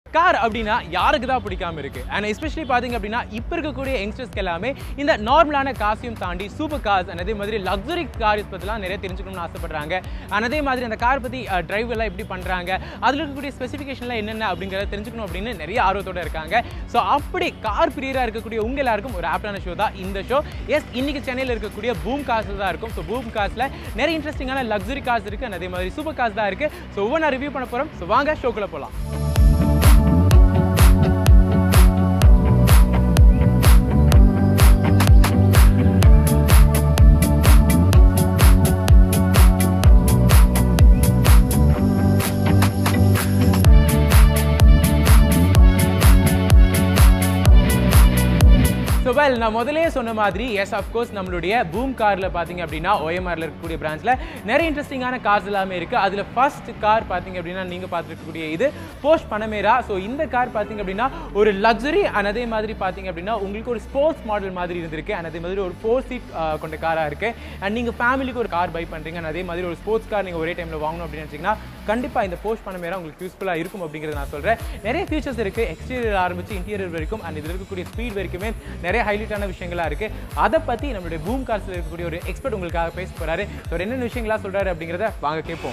Car அப்படின்னா யாருக்கு தான் பிடிக்காம இருக்கு அண்ட் எஸ்பெஷலி பார்த்தீங்க அப்படின்னா இப்போ இருக்கக்கூடிய யங்ஸ்டர்ஸ்க்கு எல்லாமே இந்த நார்மலான காசையும் தாண்டி சூப்பர் கார்ஸ் and அதே மாதிரி லக்ஸரி கார்ஸ் பற்றிலாம் நிறைய தெரிஞ்சுக்கணும்னு ஆசைப்படுறாங்க and அதே மாதிரி அந்த கார் பற்றி டிரைவ் எல்லாம் எப்படி பண்ணுறாங்க அதில் இருக்கக்கூடிய ஸ்பெசிஃபிகேஷன்லாம் என்னென்ன அப்படிங்கிறத தெரிஞ்சுக்கணும் அப்படின்னு நிறைய ஆர்வத்தோட இருக்காங்க ஸோ அப்படி கார் பிரியராக இருக்கக்கூடிய உங்க எல்லாருக்கும் ஒரு ஆப்டான ஷோ தான் இந்த ஷோ எஸ் இன்னைக்கு சென்னையில் இருக்கக்கூடிய பூம் கார்ஸில் தான் இருக்கும் ஸோ பூம் கார்ஸில் நிறைய இன்ட்ரெஸ்டிங்கான லக்ஸரி கார்ஸ் இருக்குது and அதே மாதிரி சூப்பர் கார்ஸ் தான் இருக்குது ஸோ ஒவ்வொன்றா ரிவ்யூ பண்ண போகிறோம் ஸோ வாங்க ஷோக்குள்ளே போகலாம் ஸோ வெல் நான் முதலே சொன்ன மாதிரி எஸ் அஃப்கோர்ஸ் நம்மளுடைய பூம் காரில் பார்த்தீங்க அப்படின்னா ஓஎம்ஆரில் இருக்கக்கூடிய பிரான்ச்சில் நிறைய இன்ட்ரெஸ்டிங்கான கார்ஸ் எல்லாமே இருக்குது அதில் ஃபர்ஸ்ட் கார் பார்த்தீங்க அப்படின்னா நீங்கள் பார்த்துருக்கக்கூடிய இது போஸ்ட் பனமேரா ஸோ இந்த கார் பார்த்தீங்க அப்படின்னா ஒரு லக்ஸரி அண்ட் அதே மாதிரி பார்த்தீங்க அப்படின்னா உங்களுக்கு ஒரு ஸ்போர்ட்ஸ் மாடல் மாதிரி இருந்திருக்கு அண்ட் அதே மாதிரி ஒரு ஃபோர் சீட் கொண்ட காராக இருக்குது அண்ட் நீங்கள் ஃபேமிலிக்கு ஒரு கார் பை பண்ணுறீங்க and அதே மாதிரி ஒரு ஸ்போர்ட்ஸ் கார் நீங்கள் ஒரே டைமில் வாங்கணும் அப்படின்னு நினச்சிங்கன்னா கண்டிப்பாக இந்த போஸ்ட் பனமேரா உங்களுக்கு யூஸ்ஃபுல்லாக இருக்கும் அப்படிங்கிறத நான் சொல்கிறேன் நிறைய ஃபீச்சர்ஸ் இருக்குது எக்ஸ்டீரியர் ஆரம்பிச்சு இன்டீரியர் வரைக்கும் அண்ட் இதில் இருக்கக்கூடிய ஸ்பீட் வரைக்குமே நிறைய ஹைலைட்டான விஷயங்களா இருக்கு அதை பத்தி நம்மளுடைய பூம் கார்ஸ்ல இருக்கக்கூடிய ஒரு எக்ஸ்பர்ட் உங்களுக்காக பேச போறாரு ஸோ என்னென்ன விஷயங்களா சொல்றாரு அப்படிங்கிறத வாங்க கேட்போம்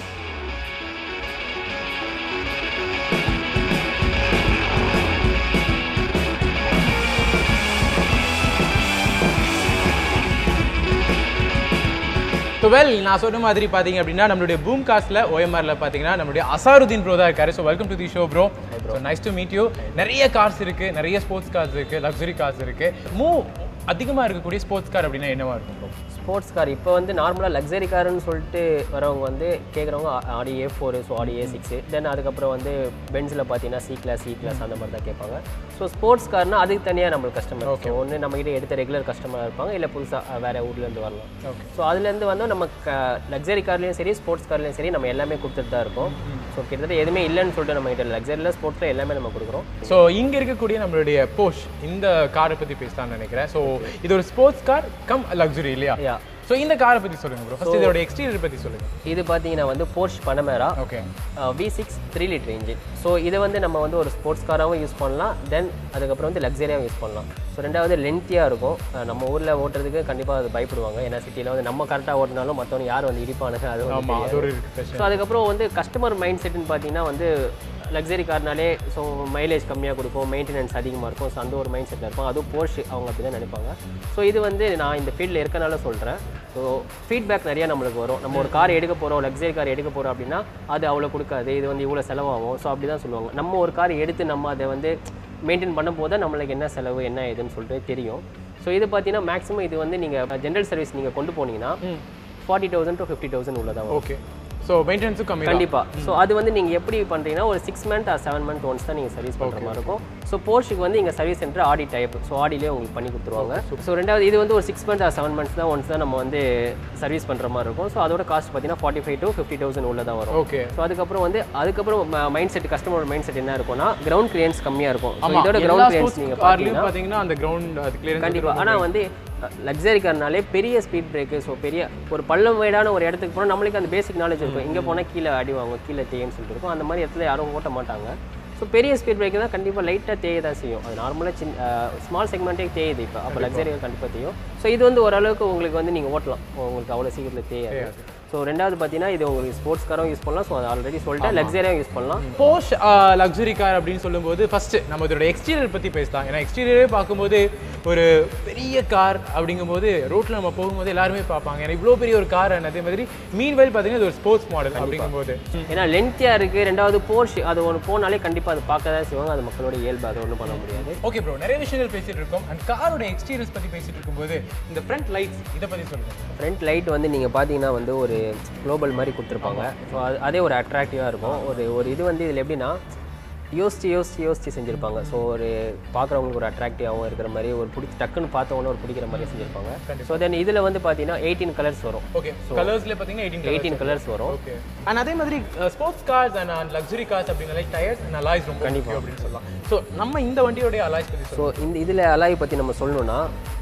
ஸோ வெல் நான் சொன்ன மாதிரி பார்த்தீங்க அப்படின்னா நம்மளுடைய பூம் காஸ்ட்ல ஓஎம்ஆர்ல பார்த்தீங்கன்னா நம்மளுடைய அசாருதீன் ப்ரோ தான் இருக்காரு so welcome to the show bro so nice to meet you நிறைய கார்ஸ் இருக்கு நிறைய ஸ்போர்ட்ஸ் கார்ஸ் இருக்கு லக்ஸரி கார்ஸ் இருக்கு மூ அதிகமாக இருக்கக்கூடிய ஸ்போர்ட்ஸ் கார் அப்படின்னா என்னவா இருக்கும் ப்ரோ ஸ்போர்ட்ஸ் கார் இப்போ வந்து நார்மலாக லக்ஸரி காருன்னு சொல்லிட்டு வரவங்க வந்து கேட்குறவங்க ஆடி ஏ ஃபோர் ஸோ ஆடி ஏ சிக்ஸு தென் அதுக்கப்புறம் வந்து பென்ஸில் பார்த்தீங்கன்னா சி கிளாஸ் சி கிளாஸ் அந்த மாதிரி தான் கேட்பாங்க ஸோ ஸ்போர்ட்ஸ் கார்னா அதுக்கு தனியாக நம்மளுக்கு கஸ்டமர் ஓகே ஒன்று நம்மகிட்ட எடுத்த ரெகுலர் கஸ்டமராக இருப்பாங்க இல்லை புதுசாக வேறு ஊர்லேருந்து வரலாம் ஸோ அதுலேருந்து வந்து நம்ம லக்ஸரி கார்லேயும் சரி ஸ்போர்ட்ஸ் கார்லேயும் சரி நம்ம எல்லாமே கொடுத்துட்டு தான் இருக்கோம் ஸோ கிட்டத்தட்ட எதுவுமே இல்லைன்னு சொல்லிட்டு நம்ம கிட்ட லக்ஸரியில் ஸ்போர்ட்ஸில் எல்லாமே நம்ம கொடுக்குறோம் ஸோ இங்க இருக்கக்கூடிய நம்மளுடைய போஷ் இந்த காரை பத்தி பேசலாம்னு நினைக்கிறேன் ஸோ இது ஒரு ஸ்போர்ட்ஸ் கார் கம் லக்ஸுரி இல்லையா யா ஸோ இந்த காரை பத்தி சொல்லுங்க ப்ரோ ஃபர்ஸ்ட் இதோட எக்ஸ்டீரியர் பத்தி சொல்லுங்க இது பார்த்தீங்கன்னா வந்து Porsche Panamera okay V six three litre engine so இதை வந்து நம்ம வந்து ஒரு ஸ்போர்ட்ஸ் காராகவும் யூஸ் பண்ணலாம் தென் அதுக்கப்புறம் வந்து லக்ஸரியாகவும் யூஸ் பண்ணலாம் ஸோ ரெண்டாவது லென்த்தியாக இருக்கும் அஹ் நம்ம ஊரில் ஓட்டுறதுக்கு கண்டிப்பாக அது பயப்படுவாங்க ஏன்னா சிட்டியில் வந்து நம்ம கரெக்டாக ஓட்டினாலும் மற்றவங்க யார் வந்து இடிப்பானுங்க அது வந்து ஆமா அது ஒரு பிரச்சனை ஸோ அதுக்கப்புறம் வந்து கஸ்டமர் மைண்ட் செட்டுன்னு பார்த்தீங்கன்னா வந்து லக்ஸரி கார்னாலே ஸோ மைலேஜ் கம்மியாக கொடுக்கும் மெயின்டெனன்ஸ் அதிகமாக இருக்கும் ஸோ அந்த ஒரு மைண்ட் செட்டில் இருக்கும் அதுவும் போர்ஷ் அவங்க அப்படி தான் நினைப்பாங்க ஸோ இது வந்து நான் இந்த ஃபீல்டில் இருக்கனால சொல்கிறேன் ஸோ ஃபீட்பேக் நிறையா நம்மளுக்கு வரும் நம்ம ஒரு கார் எடுக்க போகிறோம் லக்ஸரி கார் எடுக்க போகிறோம் அப்படின்னா அது அவ்வளோ கொடுக்காது இது வந்து இவ்வளோ செலவாகும் ஸோ அப்படி தான் சொல்லுவாங்க நம்ம ஒரு கார் எடுத்து நம்ம அதை வந்து மெயின்டைன் பண்ணும்போது தான் நம்மளுக்கு என்ன செலவு என்ன ஏதுன்னு சொல்லிட்டு தெரியும் ஸோ இது பார்த்தீங்கன்னா மேக்ஸிமம் இது வந்து நீங்கள் ஜென்ரல் சர்வீஸ் நீங்கள் கொண்டு போனீங்கன்னா forty thousand to fifty thousand உள்ளதான் வரும் ஓகே ஸோ மெயின்டெனன்ஸும் கம்மி தான் கண்டிப்பா ஸோ அது வந்து நீங்க எப்படி பண்றீங்கன்னா ஒரு six month or seven month once தான் நீங்க சர்வீஸ் பண்ற மாதிரி இருக்கும் ஸோ போர்ஷுக்கு வந்து இங்க service center Audi type so ஆடிலே உங்களுக்கு பண்ணி கொடுத்துருவாங்க ஸோ ரெண்டாவது இது வந்து ஒரு six month or seven months தான் ஒன்ஸ் தான் நம்ம வந்து சர்வீஸ் பண்ற மாதிரி இருக்கும் ஸோ அதோட காஸ்ட் பார்த்தீங்கன்னா forty five to fifty thousand உள்ள தான் வரும் ஓகே ஸோ அதுக்கப்புறம் வந்து அதுக்கப்புறம் மைண்ட் செட் கஸ்டமரோட மைண்ட் செட் என்ன இருக்கும்னா கிரவுண்ட் கிளியன்ஸ் கம்மியா இருக்கும் So ஆமா இதோட எல்லா கிரவுண்ட் கிளியன்ஸ் ஸ்போர்ட்ஸ் நீங்க கார்லயும் பார்த்தீங்கன்னா பாத்தீங்கன்னா அந்த கிரவுண்ட் அது கிளியரன்ஸ் கண்டிப்பா ஆனா வந்து லக்ஸரி கார்னாலே பெரிய ஸ்பீட் பிரேக்கு ஸோ பெரிய ஒரு பள்ளம் வைடான ஒரு இடத்துக்கு போனால் நம்மளுக்கு அந்த பேசிக் நாலேஜ் இருக்கும் இங்கே போனால் கீழே அடி வாங்கும் கீழே தேய்ன்னு சொல்லிட்டு இருக்கும் அந்த மாதிரி இடத்துல யாரும் ஓட்ட மாட்டாங்க ஸோ பெரிய ஸ்பீட் பிரேக் தான் கண்டிப்பாக லைட்டாக தேய தான் செய்யும் அது நார்மலாக சின்ன ஸ்மால் செக்மெண்ட்டே தேயுது இப்போ அப்போ லக்ஸரி கண்டிப்பாக தேயும் ஸோ இது வந்து ஓரளவுக்கு உங்களுக்கு வந்து நீங்கள் ஓட்டலாம் உங்களுக்கு அவ்வளோ சீக்கிரத்தில் தேயாது ஸோ ரெண்டாவது பார்த்தீங்கன்னா இது உங்களுக்கு ஸ்போர்ட்ஸ் காரும் யூஸ் பண்ணலாம் ஸோ அது ஆல்ரெடி சொல்லிட்டேன் லக்ஸரியாகவும் யூஸ் பண்ணலாம் போஷ் லக்ஸரி கார் அப்படின்னு சொல்லும்போது ஃபர்ஸ்ட் நம்ம இதோட எக்ஸ்டீரியர் பத்தி பேசலாம் ஏன்னா எக்ஸ்டீரியரே பார்க்கும்போது ஒரு பெரிய கார் அப்படிங்கும்போது ரோட்ல நம்ம போகும்போது எல்லாருமே பார்ப்பாங்க ஏன்னா இவ்வளோ பெரிய ஒரு கார் அதே மாதிரி மீன் வயல் பார்த்தீங்கன்னா இது ஒரு ஸ்போர்ட்ஸ் மாடல் அப்படிங்கும்போது ஏன்னா லென்த்தியாக இருக்குது ரெண்டாவது போர்ஷ் அது ஒன்று போனாலே கண்டிப்பாக அது பார்க்க தான் செய்வாங்க அது மக்களோட இயல்பு அது ஒன்றும் பண்ண முடியாது ஓகே ப்ரோ நிறைய விஷயங்கள் பேசிட்டு இருக்கோம் அண்ட் காரோட எக்ஸ்டீரியர்ஸ் பத்தி பேசிட்டு இருக்கும்போது இந்த ஃப்ரண்ட் லைட்ஸ் இதை பத்தி சொல்லுங்க ஃப்ரண்ட் லைட் வந்து நீங்கள் பார்த்தீங்கன்னா வந்து ஒரு குளோபல் மாதிரி கொடுத்துருப்பாங்க ஸோ அது அதே ஒரு அட்ராக்டிவாக இருக்கும் ஒரு ஒரு இது வந்து இதில் எப்படின்னா யோசிச்சு யோசிச்சு யோசிச்சு செஞ்சுருப்பாங்க ஸோ ஒரு பார்க்குறவங்களுக்கு ஒரு அட்ராக்டிவாகவும் இருக்கிற மாதிரி ஒரு பிடிச்சி டக்குன்னு பார்த்தவொன்னே ஒரு பிடிக்கிற மாதிரி செஞ்சுருப்பாங்க ஸோ தென் இதில் வந்து பார்த்தீங்கன்னா எயிட்டீன் கலர்ஸ் வரும் ஓகே கலர்ஸ்ல பாத்தீங்கன்னா எயிட்டீன் எயிட்டீன் கலர்ஸ் வரும் ஓகே அண்ட் அதே மாதிரி sports cars and luxury cars அப்படின்னாலே டயர்ஸ் அண்ட் அலாய்ஸ் ரொம்ப கண்டிப்பாக அப்படின்னு சொல்லலாம் ஸோ நம்ம இந்த வண்டியோடைய அலாய்ஸ் பத்தி ஸோ இந்த இதில் அலாய் பற்றி நம்ம சொல்லணும்னா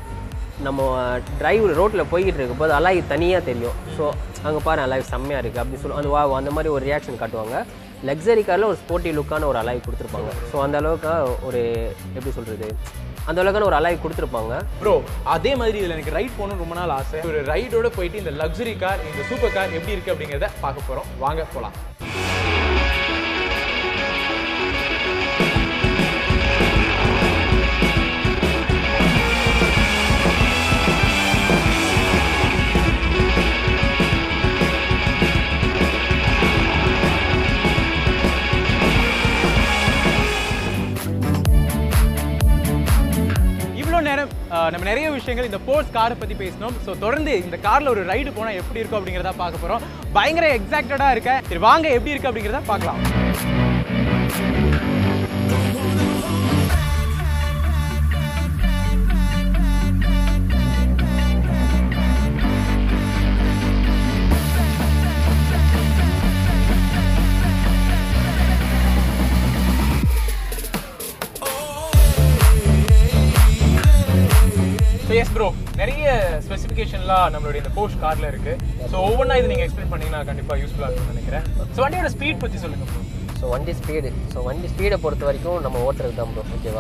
நம்ம டிரைவ் ரோட்டில் போய்கிட்டு இருக்கும்போது அலாய் தனியாக தெரியும் ஸோ அங்கே பாரு அலாய் செம்மையாக இருக்குது அப்படி சொல்லி அந்த வா அந்த மாதிரி ஒரு ரியாக்ஷன் காட்டுவாங்க லக்ஸரி காரில் ஒரு ஸ்போர்ட்டி லுக்கான ஒரு அலாய் கொடுத்துருப்பாங்க ஸோ அந்த அளவுக்கு ஒரு எப்படி சொல்கிறது அந்த அளவுக்கான ஒரு அலாய் கொடுத்துருப்பாங்க ப்ரோ அதே மாதிரி இதில் எனக்கு ரைட் போகணும்னு ரொம்ப நாள் ஆசை ஒரு ரைடோட போயிட்டு இந்த லக்ஸரி கார் இந்த சூப்பர் கார் எப்படி இருக்குது அப்படிங்கிறத பார்க்க போகிறோம் வாங்க போகலாம் இவ்வளோ நேரம் அஹ், நம்ம நிறைய விஷயங்கள் இந்த போர்ட்ஸ் காரை பற்றி பேசினோம் ஸோ தொடர்ந்து இந்த காரில் ஒரு ரைடு போனால் எப்படி இருக்கும் அப்படிங்கிறத பார்க்க போகிறோம் பயங்கர எக்ஸாக்டடாக இருக்க சரி வாங்க எப்படி இருக்குது அப்படிங்கிறத பார்க்கலாம் ஸோ எஸ் ப்ரோ நிறைய ஸ்பெசிஃபிகேஷன்லாம் நம்மளுடைய இந்த போஸ்ட் காரில் இருக்குது ஸோ ஒவ்வொன்றா இது நீங்கள் எக்ஸ்பிளைன் பண்ணீங்கன்னா கண்டிப்பாக யூஸ்ஃபுல்லாக இருக்கும்னு நினைக்கிறேன் ஸோ வண்டியோட ஸ்பீட் பற்றி சொல்லுங்கள் ப்ரோ ஸோ வண்டி ஸ்பீடு ஸோ வண்டி ஸ்பீடை பொறுத்த வரைக்கும் நம்ம ஓட்டுறது தான் ப்ரோ ஓகேவா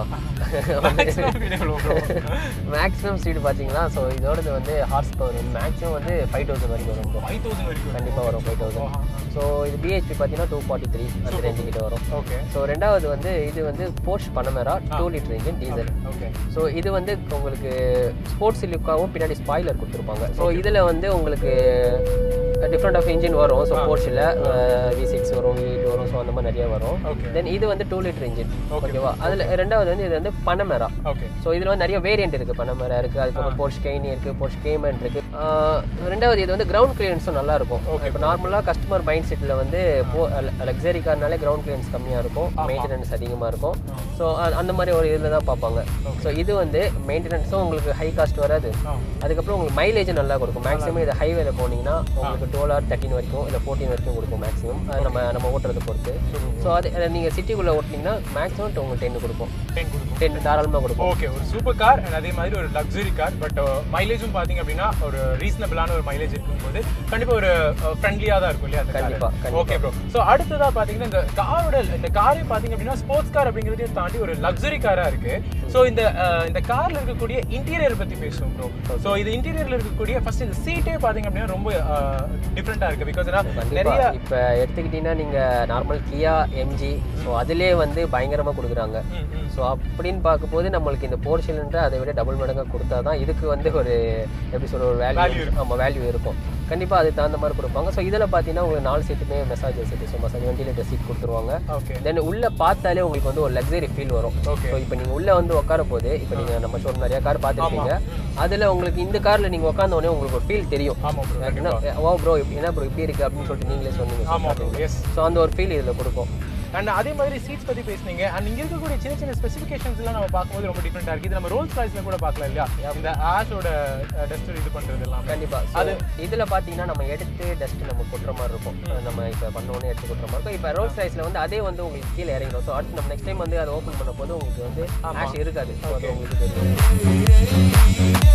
மேக்ஸிமம் ஸ்பீடு பார்த்தீங்கன்னா ஸோ இதோடது வந்து ஹார்ஸ் பவர் வந்து மேக்ஸிமம் வந்து ஃபைவ் தௌசண்ட் வரைக்கும் வரும் ப்ரோ ஃபைவ் தௌசண்ட் வரைக்கும் கண்டிப்பாக வரும் ஃபைவ் தௌசண்ட் ஸோ இது பிஹெச்பி பார்த்தீங்கன்னா டூ ஃபார்ட்டி த்ரீ அந்த ரேஞ்சு கிட்ட வரும் ஓகே ஸோ ரெண்டாவது வந்து இது வந்து Porsche Panamera two litre engine diesel okay so இது வந்து உங்களுக்கு ஸ்போர்ட்ஸ் லுக்காகவும் பின்னாடி ஸ்பாய்லர் கொடுத்துருப்பாங்க ஸோ இதில் வந்து உங்களுக்கு டிஃப்ரெண்ட் ஆஃப் இன்ஜின் வரும் ஸோ போர்ஷில் வி சிக்ஸ் வரும் வி எயிட் வரும் ஸோ அந்த மாதிரி நிறைய வரும் ஓகே தென் இது வந்து டூ லிட்டர் இன்ஜின் Okay. ஓகேவா அதில் ரெண்டாவது வந்து இது வந்து பனமேரா ஓகே ஸோ இதில் வந்து நிறைய வேரியன்ட் இருக்குது பனமேரா இருக்குது அதுக்கப்புறம் போர்ஷ் கெய்னி இருக்குது போர்ஷ் கேமன் இருக்குது ரெண்டாவது இது வந்து கிரவுண்ட் கிளியன்ஸும் நல்லா இருக்கும் இப்போ நார்மலாக கஸ்டமர் மைண்ட் செட்டில் வந்து லக்ஸரி கார்னாலே கிரவுண்ட் கிளியன்ஸ் கம்மியாக இருக்கும் மெயின்டெனன்ஸ் அதிகமாக இருக்கும் ஸோ அந்த மாதிரி ஒரு இதில் தான் பார்ப்பாங்க ஸோ இது வந்து மெயின்டெனன்ஸும் உங்களுக்கு ஹை காஸ்ட் வராது அதுக்கப்புறம் உங்களுக்கு மைலேஜ் நல்லா கொடுக்கும் மேக்ஸிமம் இது ஹைவேல போனீங்கன்னா உங்களுக்கு டுவெல் ஆர் தேர்ட்டின் வரைக்கும் இல்லை ஃபோர்டீன் வரைக்கும் கொடுக்கும் மேக்ஸிமம் நம்ம நம்ம ஓட்டுறதை பொறுத்து ஸோ அது நீங்கள் சிட்டிக்குள்ளே ஓட்டினீங்கன்னா மேக்ஸிமம் உங்களுக்கு டென் கொடுக்கும் டென் கொடுக்கும் டென் தாராளமாக கொடுக்கும் ஓகே ஒரு சூப்பர் கார் அண்ட் அதே மாதிரி ஒரு லக்ஸரி கார் பட் மைலேஜும் பார்த்தீங்க அப்படின்னா ஒரு ரீசனபிளான ஒரு மைலேஜ் இருக்கும்போது கண்டிப்பாக ஒரு ஃப்ரெண்ட்லியாக தான் இருக்கும் இல்லையா அந்த கண்டிப்பா, கார் ஓகே ப்ரோ ஸோ அடுத்ததாக பார்த்தீங்கன்னா இந்த காரோட இந்த காரே பார்த்தீங்க அப்படின்னா ஸ்போர்ட்ஸ் கார் அப்படிங்கிறதையும் தாண்டி ஒரு லக்ஸரி காராக இருக்கு ஸோ இந்த அஹ், இந்த காரில் இருக்கக்கூடிய இன்டீரியர் பற்றி பேசுவோம் ப்ரோ ஸோ இது இன்டீரியரில் இருக்கக்கூடிய ஃபர்ஸ்ட் இந்த சீட்டே பார்த்தீங்க அப்படின்னா ரொம்ப டிஃப்ரெண்ட்டாக இருக்கு பிகாஸ் கண்டிப்பா நிறைய இப்போ எடுத்துக்கிட்டீங்கன்னா நீங்க நார்மல் கியா எம்ஜி ஸோ அதிலே வந்து பயங்கரமா கொடுக்குறாங்க ம், ம். ஸோ அப்படின்னு பார்க்கும்போது நம்மளுக்கு இந்த போர்ஷன்ன்ற அதை விட டபுள் மடங்காக கொடுத்தா தான் இதுக்கு வந்து ஒரு எப்படி சொல்ற ஒரு Value வேல்யூ ஆமாம் வேல்யூ இருக்கும் கண்டிப்பாக அதுக்கு தகுந்த மாதிரி கொடுப்பாங்க ஸோ இதில் பார்த்தீங்கன்னா உங்களுக்கு நாலு சீட்டுமே massage seat so massage ventilator seat கொடுத்துருவாங்க ஓகே தென் உள்ள பார்த்தாலே உங்களுக்கு வந்து ஒரு லக்ஸரி ஃபீல் வரும் Okay. ஸோ இப்போ நீங்கள் உள்ளே வந்து உட்கார போது இப்போ நீங்கள் நம்ம ஷோரூம் நிறைய கார் பார்த்துருப்பீங்க அதில் உங்களுக்கு இந்த காரில் நீங்கள் உட்காந்த உடனே உங்களுக்கு ஒரு ஃபீல் தெரியும் ஆமாம் ப்ரோ என்ன ஓ ப்ரோ என்ன ப்ரோ இப்படி இருக்கு அப்படின்னு சொல்லிட்டு நீங்களே சொன்னீங்க ஆமாம் ப்ரோ எஸ் ஸோ அந்த ஒரு ஃபீல் இதில் கொடுக்கும் அண்ட் அதே மாதிரி சீட்ஸ் பத்தி பேசுனீங்க அண்ட் இங்க இருக்கக்கூடிய சின்ன சின்ன ஸ்பெசிஃபிகேஷன்ஸ் எல்லாம் நம்ம பார்க்கும்போது ரொம்ப டிஃப்ரெண்டா இருக்கு இது நம்ம ரோல்ஸ் ராய்ஸ்ல கூட பார்க்கலாம் இல்லையா இந்த ஆஷோட டஸ்டர் இது பண்றது எல்லாம் கண்டிப்பா அது இதில் பார்த்தீங்கன்னா நம்ம எடுத்து டஸ்ட் நம்ம கொட்டுற மாதிரி இருக்கும் நம்ம இப்போ பண்ணோன்னே எடுத்து கொட்டுற மாதிரி இருக்கும் இப்போ ரோல்ஸ் ரைஸில் வந்து அதே வந்து உங்களுக்கு கீழே இறங்கிடும் ஸோ அடுத்து நம்ம நெக்ஸ்ட் டைம் வந்து அதை ஓப்பன் பண்ண போது உங்களுக்கு வந்து ஆஷ் இருக்காது So அது உங்களுக்கு தெரியும்